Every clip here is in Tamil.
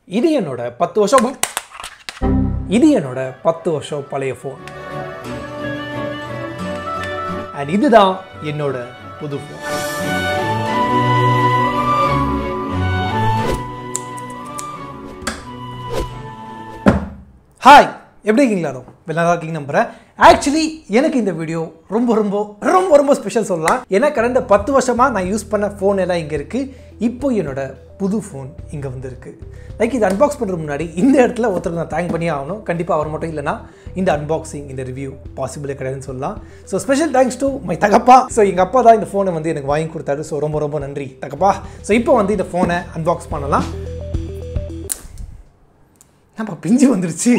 இது என்னோட பத்து வருஷம் இது என்னோட பத்து வருஷம் பழைய ஃபோன் அண்ட் இதுதான் என்னோட புது ஃபோன் ஹாய் எப்படி இருக்கீங்களா நல்லா இருக்கீங்க நம்புறேன் ஆக்சுவலி எனக்கு இந்த வீடியோ ரொம்ப ரொம்ப ரொம்ப ரொம்ப ஸ்பெஷல் சொல்லலாம் ஏன்னா கடந்த பத்து வருஷமாக நான் யூஸ் பண்ண ஃபோன் எல்லாம் இங்கே இருக்குது இப்போ என்னோட புது ஃபோன் இங்கே வந்திருக்கு லைக் இது அன்பாக்ஸ் பண்ணுறது முன்னாடி இந்த இடத்துல ஒருத்தருக்கு நான் தேங்க் பண்ணியே ஆகணும் கண்டிப்பாக அவர் மட்டும் இல்லைனா இந்த அன்பாக்சிங் இந்த ரிவ்யூ பாசிபிளே கிடையாதுன்னு சொல்லலாம் so special thanks to my தகப்பா ஸோ எங்கள் அப்பா தான் இந்த ஃபோனை வந்து எனக்கு வாங்கி கொடுத்தாரு ஸோ ரொம்ப ரொம்ப நன்றி தகப்பா ஸோ இப்போ வந்து இந்த ஃபோனை அன்பாக்ஸ் பண்ணலாம் நம்ம பிஞ்சு வந்துருச்சு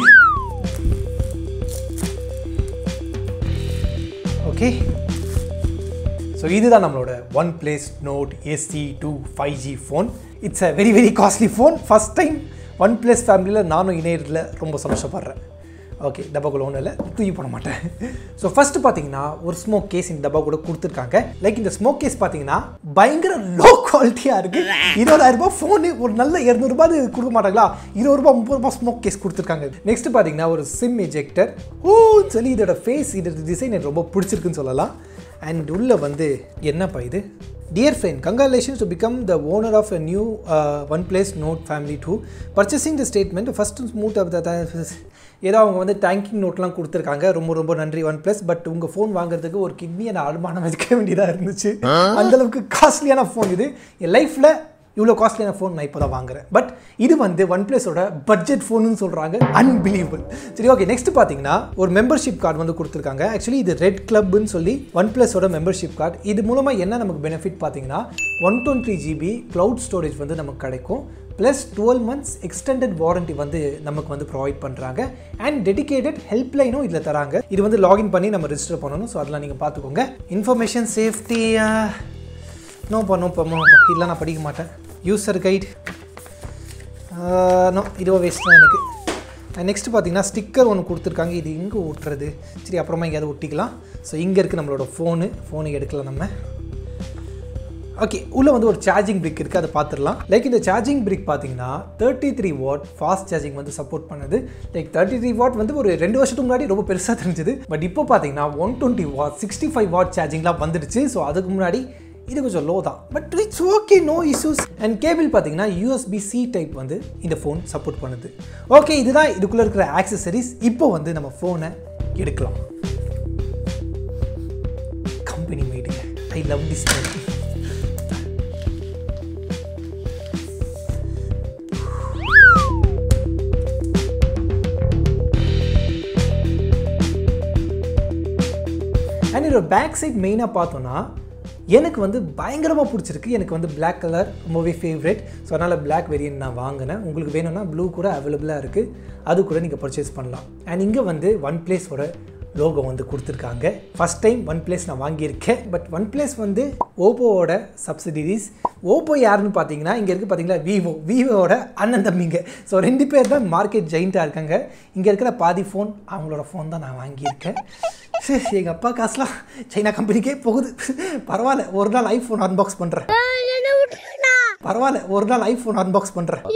ஓகே ஸோ இதுதான் நம்மளோட OnePlus Nord CE two five G phone it's a very very costly phone first time OnePlus ஃபேமிலியில் நானும் இணையத்தில் ரொம்ப சந்தோஷப்படுறேன் ஓகே டப்பாக்குள்ள ஒன்றும் இல்லை தூக்கி போட மாட்டேன் ஸோ ஃபஸ்ட்டு பார்த்தீங்கன்னா ஒரு ஸ்மோக் கேஸ் இந்த டப்பா கூட கொடுத்துருக்காங்க லைக் இந்த ஸ்மோக் கேஸ் பார்த்தீங்கன்னா பயங்கர லோ குவாலிட்டியாக இருக்குது இருபதாயிரம் ரூபாய் ஃபோனு ஒரு நல்ல இரநூறுபா கொடுக்க மாட்டாங்களா இருபது ரூபாய் முப்பது ரூபாய் ஸ்மோக் கேஸ் கொடுத்துருக்காங்க நெக்ஸ்ட் பார்த்தீங்கன்னா ஒரு சிம் எஜெக்டர் ஓ சொல்லி இதோட ஃபேஸ் இதோட டிசைன் எனக்கு ரொம்ப பிடிச்சிருக்குன்னு சொல்லலாம் அண்ட் உள்ளே வந்து என்னப்பா இது dear friend congratulations to become the owner of a new OnePlus Nord family to purchasing the statement first smooth ஏதோ அவங்க வந்து டேங்கிங் நோட்லாம் கொடுத்துருக்காங்க ரொம்ப ரொம்ப நன்றி ஒன் ப்ளஸ் பட் உங்கள் ஃபோன் வாங்குறதுக்கு ஒரு கிட்னியை நான் அனுமானம் வைக்க வேண்டியதாக இருந்துச்சு அந்தளவுக்கு காஸ்ட்லியான ஃபோன் இது என் லைஃப்பில் இவ்வளோ காஸ்ட்லியான ஃபோன் நான் இப்போ தான் வாங்குறேன் பட் இது வந்து ஒன் பிளஸோட பட்ஜெட் ஃபோனுன்னு சொல்கிறாங்க அன்பிலீவபிள் சரி ஓகே நெக்ஸ்ட் பார்த்தீங்கன்னா ஒரு மெம்பர்ஷிப் கார்டு வந்து கொடுத்துருக்காங்க ஆக்சுவலி இது ரெட் கிளப்னு சொல்லி ஒன் பிளஸோட மெம்பர்ஷிப் கார்டு இது மூலமாக என்ன நமக்கு பெனிஃபிட் பார்த்தீங்கன்னா one twenty GB cloud storage வந்து நமக்கு கிடைக்கும் plus twelve months extended warranty வந்து நமக்கு வந்து ப்ரொவைட் பண்ணுறாங்க அண்ட் டெடிகேட்டட் ஹெல்ப்லைனும் இதில் தராங்க இது வந்து லாகின் பண்ணி நம்ம ரெஜிஸ்டர் பண்ணணும் ஸோ அதெல்லாம் நீங்கள் பார்த்துக்கோங்க இன்ஃபர்மேஷன் சேஃப்டி நோப்பா நோப்பா நோப்பா இல்லை நான் படிக்க மாட்டேன் யூசர் கைட் நோ இதுவோ வேஸ்ட் தான் எனக்கு நெக்ஸ்ட் பார்த்தீங்கன்னா ஸ்டிக்கர் ஒன்று கொடுத்துருக்காங்க இது எங்கே ஒட்டுறது சரி அப்புறமா எங்கேயாவது ஒட்டிக்கலாம் ஸோ இங்கே இருக்குது நம்மளோட ஃபோனு ஃபோனு எடுக்கலாம் நம்ம ஓகே உள்ளே வந்து ஒரு சார்ஜிங் பிரிக் இருக்குது அதை பார்த்துடலாம் லைக் இந்த சார்ஜிங் பிரிக் பார்த்தீங்கன்னா thirty three watt fast charging வந்து சப்போர்ட் பண்ணுது லைக் தேர்ட்டி த்ரீ வாட் வந்து ஒரு ரெண்டு வருஷத்துக்கு முன்னாடி ரொம்ப பெருசாக தெரிஞ்சது பட் இப்போ பார்த்தீங்கன்னா one twenty watt sixty five watt சார்ஜிங்லாம் வந்துடுச்சு ஸோ அதுக்கு முன்னாடி இது கொஞ்சம் லோ தான் but it's okay no issues and cable பார்த்தீங்கன்னா யூஎஸ்பி சி டைப் வந்து இந்த ஃபோன் சப்போர்ட் பண்ணுது ஓகே இதுதான் இதுக்குள்ளே இருக்கிற ஆக்சசரிஸ் இப்போ வந்து நம்ம ஃபோனை எடுக்கலாம் கம்பெனி மேடுங்க ஐ லவ் திஸ் அண்ட் இதோட பேக் சைட் மெயினாக பார்த்தோன்னா எனக்கு வந்து பயங்கரமாக பிடிச்சிருக்கு எனக்கு வந்து பிளாக் கலர் ரொம்பவே ஃபேவரட் ஸோ அதனால் பிளாக் வேரியன்ட் நான் வாங்கினேன் உங்களுக்கு வேணும்னா ப்ளூ கூட அவைலபிளாக இருக்குது அது கூட நீங்கள் பர்ச்சேஸ் பண்ணலாம் அண்ட் இங்கே வந்து ஒன் பிளேஸோட லோகோ வந்து கொடுத்துருக்காங்க ஃபஸ்ட் டைம் ஒன் பிளேஸ் நான் வாங்கியிருக்கேன் பட் ஒன் பிளேஸ் வந்து ஓப்போவோட சப்சிடிரிஸ் ஓப்போ யாருன்னு பார்த்தீங்கன்னா இங்கே இருக்குது பார்த்தீங்களா விவோ விவோட அண்ணன் தம்பிங்க ஸோ ரெண்டு பேர் தான் மார்க்கெட் ஜெயிண்ட்டாக இருக்காங்க இங்கே இருக்கிற பாதி ஃபோன் அவங்களோட ஃபோன் தான் நான் வாங்கியிருக்கேன் எங்கள் அப்பா காசுலாம் சைனா கம்பெனிக்கே போகுது பரவாயில்ல ஒரு நாள் ஐஃபோன் அன்பாக்ஸ் பண்ணுறேன் பரவாயில்ல ஒரு நாள் ஐஃபோன் அன்பாக்ஸ் பண்ணுறேன்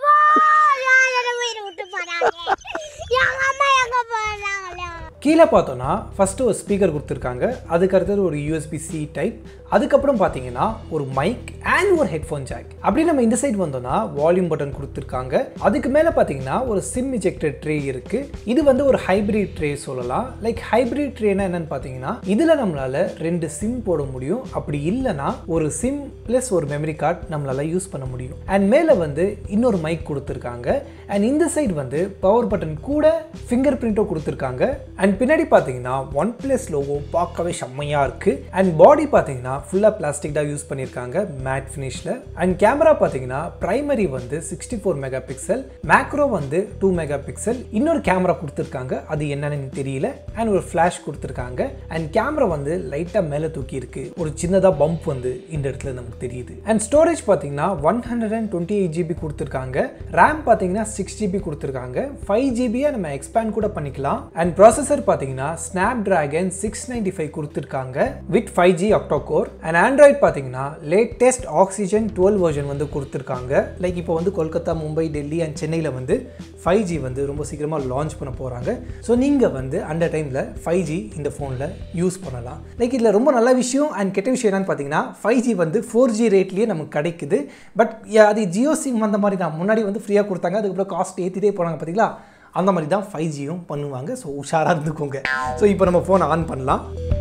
கீழே பார்த்தோன்னா ஃபஸ்ட்டு ஒரு ஸ்பீக்கர் கொடுத்துருக்காங்க அதுக்கு அடுத்தது ஒரு யூஎஸ்பி சி டைப் அதுக்கப்புறம் பார்த்தீங்கன்னா ஒரு மைக் அண்ட் ஒரு ஹெட்ஃபோன் ஜாக் அப்படி நம்ம இந்த சைடு வந்தோம்னா வால்யூம் பட்டன் கொடுத்துருக்காங்க அதுக்கு மேலே பார்த்தீங்கன்னா ஒரு சிம் இஜெக்டட் ட்ரே இருக்குது இது வந்து ஒரு ஹைப்ரிட் ட்ரே சொல்லலாம் லைக் ஹைப்ரிட் ட்ரேனா என்னன்னு பார்த்தீங்கன்னா இதில் நம்மளால் ரெண்டு சிம் போட முடியும் அப்படி இல்லைன்னா ஒரு சிம் ப்ளஸ் ஒரு மெமரி கார்டு நம்மளால் யூஸ் பண்ண முடியும் அண்ட் மேலே வந்து இன்னொரு மைக் கொடுத்துருக்காங்க அண்ட் இந்த சைடு வந்து பவர் பட்டன் கூட ஃபிங்கர் பிரிண்ட்டும் கொடுத்துருக்காங்க அண்ட் பின்னாடி பார்த்தீங்கன்னா ஒன் பிளஸ் லோகோ பார்க்கவே செம்மையாக இருக்குது அண்ட் பாடி பார்த்தீங்கன்னா ஃபுல்லாக பிளாஸ்டிக் தான் யூஸ் பண்ணியிருக்காங்க மேட் ஃபினிஷில் அண்ட் கேமரா பார்த்தீங்கன்னா ப்ரைமரி வந்து sixty four megapixel macro வந்து டூ மெகா பிக்சல் இன்னொரு கேமரா கொடுத்துருக்காங்க அது என்னன்னு எனக்கு தெரியல அண்ட் ஒரு ஃப்ளாஷ் கொடுத்துருக்காங்க அண்ட் கேமரா வந்து லைட்டாக மேலே தூக்கி இருக்கு ஒரு சின்னதாக பம்ப் வந்து இந்த இடத்துல நமக்கு தெரியுது அண்ட் ஸ்டோரேஜ் பார்த்தீங்கன்னா one hundred and twenty eight GB கொடுத்துருக்காங்க ரேம் பார்த்தீங்கன்னா சிக்ஸ் ஜிபி கொடுத்துருக்காங்க ஃபைவ் ஜிபியை நம்ம எக்ஸ்பேண்ட் கூட பண்ணிக்கலாம் அண்ட் ப்ராசஸர் ப்ராசஸர் பார்த்தீங்கன்னா Snapdragon six ninety five கொடுத்துருக்காங்க with five G octacore and Android பார்த்தீங்கன்னா லேட்டஸ்ட் ஆக்சிஜன் டுவெல் வெர்ஷன் வந்து கொடுத்துருக்காங்க லைக் இப்போ வந்து கொல்கத்தா மும்பை டெல்லி அண்ட் சென்னையில் வந்து ஃபைவ் ஜி வந்து ரொம்ப சீக்கிரமாக லான்ச் பண்ண போகிறாங்க ஸோ நீங்கள் வந்து அந்த டைமில் ஃபைவ் ஜி இந்த ஃபோனில் யூஸ் பண்ணலாம் லைக் இதில் ரொம்ப நல்ல விஷயம் அண்ட் கெட்ட விஷயம் என்னன்னு பார்த்தீங்கன்னா ஃபைவ் ஜி வந்து ஃபோர் ஜி ரேட்லேயே நமக்கு கிடைக்குது பட் அது ஜியோ சிம் அந்த மாதிரி தான் முன்னாடி வந்து ஃப்ரீயாக கொடுத்தாங்க அதுக்கப்புறம் காஸ்ட் ஏற்றிட்டே போனாங்க பார்த்தீங்களா அந்த மாதிரி தான் ஃபைவ் ஜியும் பண்ணுவாங்க ஸோ உஷாராக இருந்துக்கோங்க ஸோ இப்போ நம்ம ஃபோனை ஆன் பண்ணலாம்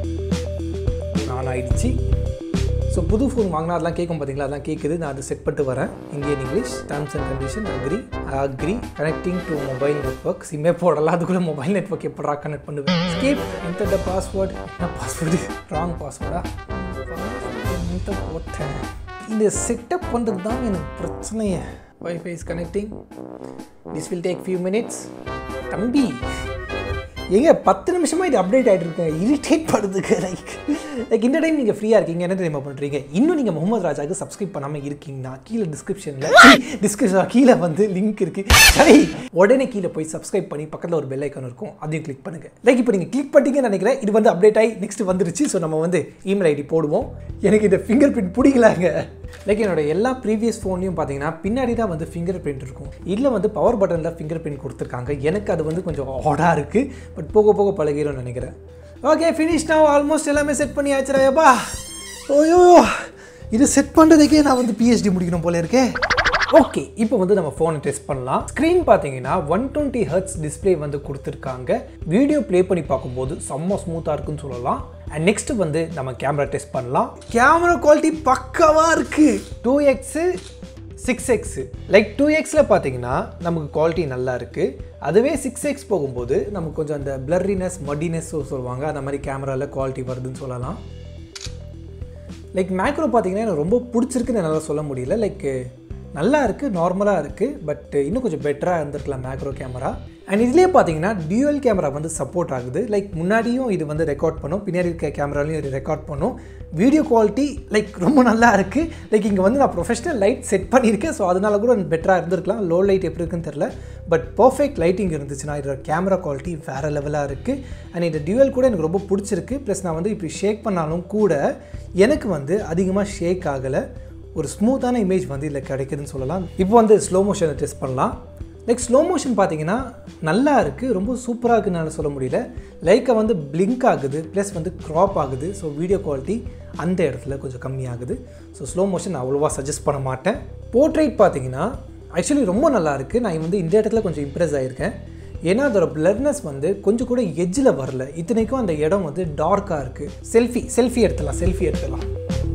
ஆன் ஆயிடுச்சு ஸோ புது ஃபோன் வாங்கினா அதெல்லாம் கேட்கும் பார்த்தீங்களா அதெல்லாம் கேட்குது நான் அது செட் பண்ணிட்டு வரேன் Indian English terms and condition agree agree connecting to mobile network சிம்மே போடலாம் அதுக்குள்ளே மொபைல் நெட்ஒர்க் எப்படா கனெக்ட் பண்ணுவேன் ஸ்கேப் என்டர் த பாஸ்வேர்டு என்ன பாஸ்வேர்டு ராங் பாஸ்வேர்டா போட்டேன் இந்த செட்டப் பண்ணுறது தான் எனக்கு பிரச்சனையே WiFi is connecting this will take few minutes தம்பி ஏங்க பத்து நிமிஷமாக இது அப்டேட் ஆகிட்டு இருக்கேன் இரிட்டேட் பண்ணுதுக்கு லைக் லைக் இந்த டைம் நீங்கள் ஃப்ரீயாக இருக்கீங்க என்ன தெரியுமா பண்ணுறீங்க இன்னும் நீங்கள் முகமது ராஜாவுக்கு சப்ஸ்கிரைப் பண்ணாமல் இருக்கீங்கன்னா கீழே டிஸ்கிரிப்ஷனில் டிஸ்கிரிப்ஷன் கீழே வந்து லிங்க் இருக்குது சரி உடனே கீழே போய் சப்ஸ்கிரைப் பண்ணி பக்கத்தில் ஒரு பெல் ஐக்கான் இருக்கும் அதையும் கிளிக் பண்ணுங்கள் லைக் இப்போ நீங்கள் கிளிக் பண்ணிட்டீங்கன்னு நினைக்கிறேன் இது வந்து அப்டேட் ஆகி நெக்ஸ்ட் வந்துருச்சு ஸோ நம்ம வந்து இமெயில் ஐடி போடுவோம் எனக்கு இந்த ஃபிங்கர் பிரிண்ட் பிடிக்கலாங்க லைக் என்னோட எல்லா ப்ரீவியஸ் ஃபோன்லையும் பார்த்தீங்கன்னா பின்னாடி தான் வந்து ஃபிங்கர் பிரிண்ட் இருக்கும் இதில் வந்து பவர் பட்டனில் ஃபிங்கர் பிரிண்ட் கொடுத்துருக்காங்க எனக்கு அது வந்து கொஞ்சம் ஆடாக இருக்குது பட் போக போக பழகிடும்னு நினைக்கிறேன் ஓகே ஃபினிஷ் நான் ஆல்மோஸ்ட் எல்லாமே செட் பண்ணி ஆச்சுராயப்பா ஓயோ இது செட் பண்ணுறதுக்கே நான் வந்து பிஹெச்டி முடிக்கணும் போல இருக்கே ஓகே இப்போ வந்து நம்ம ஃபோனை டெஸ்ட் பண்ணலாம் ஸ்க்ரீன் பார்த்தீங்கன்னா ஒன் டுவெண்ட்டி ஹர்ட்ஸ் டிஸ்பிளே வந்து கொடுத்துருக்காங்க வீடியோ ப்ளே பண்ணி பார்க்கும்போது செம்ம ஸ்மூத்தாக இருக்குன்னு சொல்லலாம் அண்ட் நெக்ஸ்ட் வந்து நம்ம கேமரா டெஸ்ட் பண்ணலாம் கேமரா குவாலிட்டி பக்காவாக இருக்குது two X six X like two எக்ஸில் பார்த்தீங்கன்னா நமக்கு குவாலிட்டி நல்லா இருக்குது அதுவே சிக்ஸ் எக்ஸ் போகும்போது நமக்கு கொஞ்சம் அந்த பிளர்ரினஸ் மட்டினஸ் சொல்லுவாங்க அந்த மாதிரி கேமராவில் குவாலிட்டி வருதுன்னு சொல்லலாம் லைக் மேக்ரோ பார்த்தீங்கன்னா எனக்கு ரொம்ப பிடிச்சிருக்குன்னு என்னால் சொல்ல முடியல லைக் நல்லா இருக்குது நார்மலாக இருக்குது பட் இன்னும் கொஞ்சம் பெட்டராக இருந்திருக்கலாம் மேக்ரோ கேமரா அண்ட் இதுலேயே பார்த்தீங்கன்னா டியூவல் கேமரா வந்து சப்போர்ட் ஆகுது லைக் முன்னாடியும் இது வந்து ரெக்கார்ட் பண்ணும் பின்னாடி இருக்க கேமராலையும் இது ரெக்கார்ட் பண்ணும் வீடியோ குவாலிட்டி லைக் ரொம்ப நல்லா இருக்குது லைக் இங்கே வந்து நான் ப்ரொஃபஷனல் லைட் செட் பண்ணியிருக்கேன் ஸோ அதனால கூட பெட்டராக இருந்திருக்கலாம் லோ லைட் எப்படி இருக்குன்னு தெரில பட் பர்ஃபெக்ட் லைட்டிங் இருந்துச்சுன்னா இதோட கேமரா குவாலிட்டி வேறு லெவலாக இருக்குது அண்ட் இந்த டியூவல் கூட எனக்கு ரொம்ப பிடிச்சிருக்கு ப்ளஸ் நான் வந்து இப்படி ஷேக் பண்ணாலும் கூட எனக்கு வந்து அதிகமாக ஷேக் ஆகலை ஒரு ஸ்மூத்தான இமேஜ் வந்து இதில் கிடைக்குதுன்னு சொல்லலாம் இப்போ வந்து ஸ்லோ மோஷனை டெஸ்ட் பண்ணலாம் லைக் ஸ்லோ மோஷன் பார்த்தீங்கன்னா நல்லா இருக்குது ரொம்ப சூப்பராக இருக்குன்னு என்னால் சொல்ல முடியல லைக்கை வந்து பிளிங்க் ஆகுது ப்ளஸ் வந்து க்ராப் ஆகுது ஸோ வீடியோ குவாலிட்டி அந்த இடத்துல கொஞ்சம் கம்மியாகுது ஸோ ஸ்லோ மோஷன் அவ்வளோவா சஜஸ்ட் பண்ண மாட்டேன் போர்ட்ரேட் பார்த்தீங்கன்னா ஆக்சுவலி ரொம்ப நல்லா இருக்குது நான் வந்து இந்த இடத்துல கொஞ்சம் இம்ப்ரெஸ் ஆகியிருக்கேன் ஏன்னா அதோட பிளர்னஸ் வந்து கொஞ்சம் கூட எஜ்ஜில் வரல இத்தனைக்கும் அந்த இடம் வந்து டார்க்காக இருக்குது செல்ஃபி செல்ஃபி எடுத்துடலாம் செல்ஃபி எடுத்துடலாம்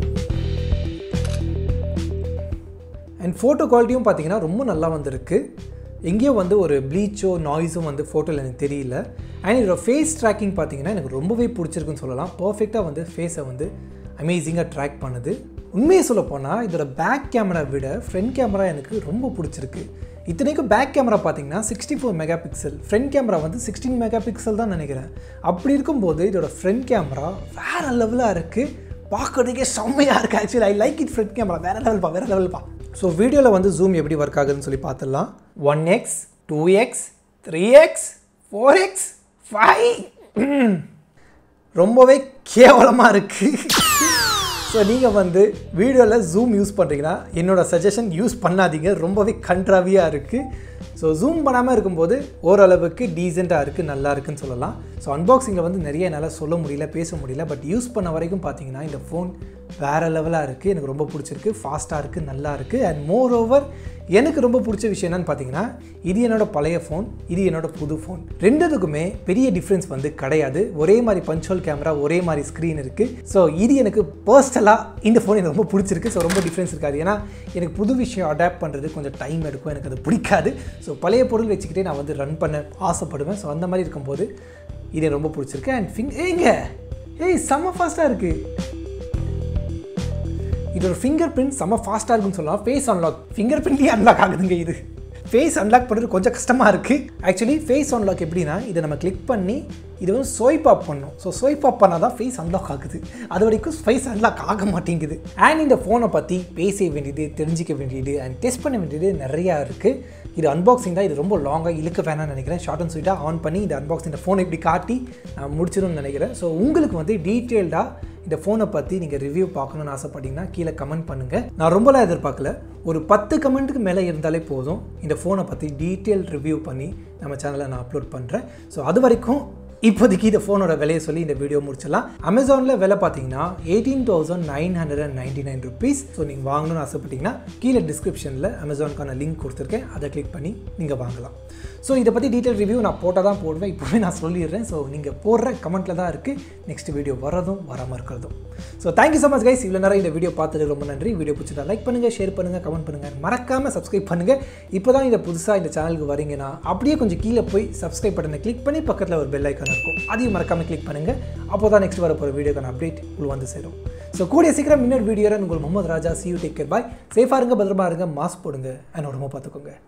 அண்ட் ஃபோட்டோ குவாலிட்டியும் பார்த்தீங்கன்னா ரொம்ப நல்லா வந்திருக்கு எங்கேயோ வந்து ஒரு ப்ளீச்சோ நாய்ஸும் வந்து ஃபோட்டோவில் எனக்கு தெரியல அண்ட் இதோட ஃபேஸ் ட்ராக்கிங் பார்த்தீங்கன்னா எனக்கு ரொம்பவே பிடிச்சிருக்குன்னு சொல்லலாம் பர்ஃபெக்டாக வந்து ஃபேஸை வந்து அமேசிங்காக ட்ராக் பண்ணுது உண்மையை சொல்ல போனால் இதோட பேக் கேமரா விட ஃப்ரண்ட் கேமரா எனக்கு ரொம்ப பிடிச்சிருக்கு இத்தனைக்கும் பேக் கேமரா பார்த்தீங்கன்னா sixty four megapixel front camera வந்து சிக்ஸ்டீன் மெகா பிக்சல் தான் நினைக்கிறேன் அப்படி இருக்கும்போது இதோட ஃப்ரண்ட் கேமரா வேறு லெவலாக இருக்குது பார்க்கறதுக்கே செம்மையாக இருக்குது actually I like it front camera வேறு லெவல்ப்பா வேறு லெவல்ப்பா ஸோ வீடியோவில் வந்து ஜூம் எப்படி ஒர்க் ஆகுதுன்னு சொல்லி பார்த்துடலாம் one X two X three X four X five ரொம்பவே கேவலமாக இருக்குது ஸோ நீங்கள் வந்து வீடியோவில் ஜூம் யூஸ் பண்ணுறீங்கன்னா என்னோடய சஜஷன் யூஸ் பண்ணாதீங்க ரொம்பவே கண்ட்ராவியாக இருக்குது ஸோ ஜூம் பண்ணாமல் இருக்கும்போது ஓரளவுக்கு டீசெண்டாக இருக்குது நல்லா இருக்குன்னு சொல்லலாம் ஸோ அன்பாக்சிங்கில் வந்து நிறைய என்னால் சொல்ல முடியல பேச முடியல பட் யூஸ் பண்ண வரைக்கும் பார்த்தீங்கன்னா இந்த ஃபோன் வேறு லெவலாக இருக்குது எனக்கு ரொம்ப பிடிச்சிருக்கு ஃபாஸ்ட்டாக இருக்குது நல்லா இருக்குது அண்ட் மோர் ஓவர் எனக்கு ரொம்ப பிடிச்ச விஷயம் என்னன்னு பார்த்தீங்கன்னா இது என்னோட பழைய ஃபோன் இது என்னோட புது ஃபோன் ரெண்டுத்துக்குமே பெரிய டிஃப்ரென்ஸ் வந்து கிடையாது ஒரே மாதிரி பஞ்சுவல் கேமரா ஒரே மாதிரி ஸ்க்ரீன் இருக்குது ஸோ இது எனக்கு பர்சனலாக இந்த ஃபோன் எனக்கு ரொம்ப பிடிச்சிருக்கு ஸோ ரொம்ப டிஃப்ரென்ஸ் இருக்காது ஏன்னா எனக்கு புது விஷயம் அடாப்ட் பண்ணுறது கொஞ்சம் டைம் எடுக்கும் எனக்கு அது பிடிக்காது ஸோ பழைய பொருள் வச்சுக்கிட்டே நான் வந்து ரன் பண்ண ஆசைப்படுவேன் ஸோ அந்த மாதிரி இருக்கும்போது இது எனக்கு ரொம்ப பிடிச்சிருக்கு அண்ட் ஃபிங் ஏங்க ஏய் செம்ம ஃபாஸ்ட்டாக இருக்குது இதோட ஃபிங்கர் பிரிண்ட் செம்ம ஃபாஸ்ட்டாக இருக்குன்னு சொல்லலாம் ஃபேஸ் அன்லாக் ஃபிங்கர் பிரிண்ட்லேயே அன்லாக் ஆகுதுங்க இது ஃபேஸ் அன்லாக் பண்ணுறது கொஞ்சம் கஷ்டமாக இருக்குது ஆக்சுவலி ஃபேஸ் அன்லாக் எப்படின்னா இதை நம்ம கிளிக் பண்ணி இது வந்து ஸ்வைப் ஆப் பண்ணும் ஸோ ஸ்வைப் ஆப் பண்ணால் தான் ஃபேஸ் அன்லாக் ஆகுது அது வரைக்கும் ஃபேஸ் அன்லாக் ஆக மாட்டேங்குது அண்ட் இந்த ஃபோனை பற்றி பேச வேண்டியது தெரிஞ்சிக்க வேண்டியது அண்ட் டெஸ்ட் பண்ண வேண்டியது நிறையா இருக்குது இது அன்பாக்சிங் தான் இது ரொம்ப லாங்காக இழுக்க வேணாம்னு நினைக்கிறேன் ஷார்ட் அண்ட் ஸ்வீட்டாக ஆன் பண்ணி இந்த அன்பாக்சிங் இந்த ஃபோனை இப்படி காட்டி நான் முடிச்சிடும்னு நினைக்கிறேன் ஸோ உங்களுக்கு வந்து டீட்டெயில்டாக இந்த ஃபோனை பற்றி நீங்கள் ரிவ்யூ பார்க்கணுன்னு ஆசைப்பட்டீங்கன்னா கீழே கமெண்ட் பண்ணுங்கள் நான் ரொம்பலாம் எதிர்பார்க்கல ஒரு பத்து கமெண்ட்டுக்கு மேலே இருந்தாலே போதும் இந்த ஃபோனை பற்றி டீட்டெயில் ரிவ்யூ பண்ணி நம்ம சேனலில் நான் அப்லோட் பண்ணுறேன் ஸோ அது வரைக்கும் இப்போதைக்கு இந்த ஃபோனோட விலையை சொல்லி இந்த வீடியோ முடிச்சிடலாம் அமேசானில் விலை பார்த்தீங்கன்னா eighteen thousand nine hundred and ninety nine rupees so நீங்கள் வாங்கணும்னு ஆசைப்பட்டீங்கன்னா கீழே டிஸ்கிரிப்ஷனில் அமேசானுக்கான லிங்க் கொடுத்துருக்கேன் அதை கிளிக் பண்ணி நீங்கள் வாங்கலாம் ஸோ இதை பற்றி டீட்டெயில் ரிவ்யூ நான் போட்டால் தான் போடுவேன் இப்போவே நான் சொல்லிடுறேன் ஸோ நீங்கள் போடுற கமெண்ட்டில் தான் இருக்குது நெக்ஸ்ட் வீடியோ வரதும் வராமல் இருக்கிறதும் so thank you so much guys இவ்வளோ நேரம் இந்த வீடியோ பார்த்தது ரொம்ப நன்றி வீடியோ பிடிச்சிட்டா லைக் பண்ணுங்கள் ஷேர் பண்ணுங்கள் கமெண்ட் பண்ணுங்கள் மறக்காமல் சப்ஸ்கிரைப் பண்ணுங்கள் இப்போ தான் இந்த புதுசாக இந்த சேனலுக்கு வரீங்கன்னா அப்படியே கொஞ்சம் கீழே போய் சப்ஸ்கிரைப் பட்டனை கிளிக் பண்ணி பக்கத்தில் ஒரு பெல் ஐக்கான் இருக்கும் அதையும் மறக்காமல் கிளிக் பண்ணுங்கள் அப்போ தான் நெக்ஸ்ட் வர போகிற வீடியோக்கான அப்டேட் உங்களுக்கு வந்து சேரும் ஸோ கூடிய சீக்கிரம் இன்னொரு வீடியோவில் உங்கள் Mohammed Raja see you take care bye சேஃபாக இருங்க பத்திரமா இருங்க மாஸ்க் போடுங்க அண்ட் உடம்பு பார்த்துக்கோங்க